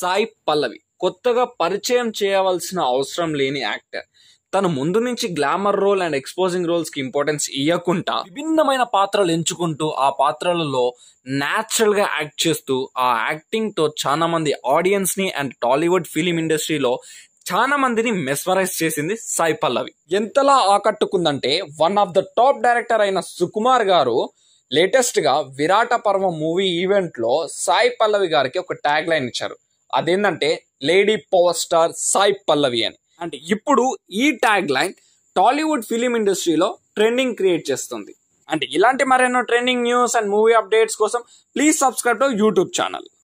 సాయి పల్లవి కొత్తగా పరిచయం చేయవలసిన అవసరం లేని యాక్టర్ తను ముందు నుంచి glamour role and exposing roles కి ఇంపార్టెన్స్ ఇవ్వకుండా విభిన్నమైన పాత్రలు ఎంచుకుంటూ ఆ పాత్రలలో న్యాచురల్ గా యాక్ట్ చేస్తూ ఆ యాక్టింగ్ తో చాలా మంది ఆడియన్స్ ని అండ్ టాలీవుడ్ ఫిలిం ఇండస్ట్రీలో చాలా మందిని మెస్మరైజ్ చేసింది సాయి పల్లవి ఎంతలా ఆకట్టుకుందంటే one of the top director అయిన సుకుమార్ గారు లేటెస్ట్ గా విరాట పర్వం మూవీ ఈవెంట్ లో సాయి పల్లవి గారికి ఒక ట్యాగ్ లైన్ ఇచ్చారు అదేంటంటే lady power star Sai Pallavi అని అంటే ఇప్పుడు ఈ ట్యాగ్ లైన్ టాలీవుడ్ ఫిలిం ఇండస్ట్రీలో ట్రెండింగ్ క్రియేట్ చేస్తుంది అంటే ఇలాంటి మరెన్నో trending news and movie updates కోసం please subscribe to YouTube channel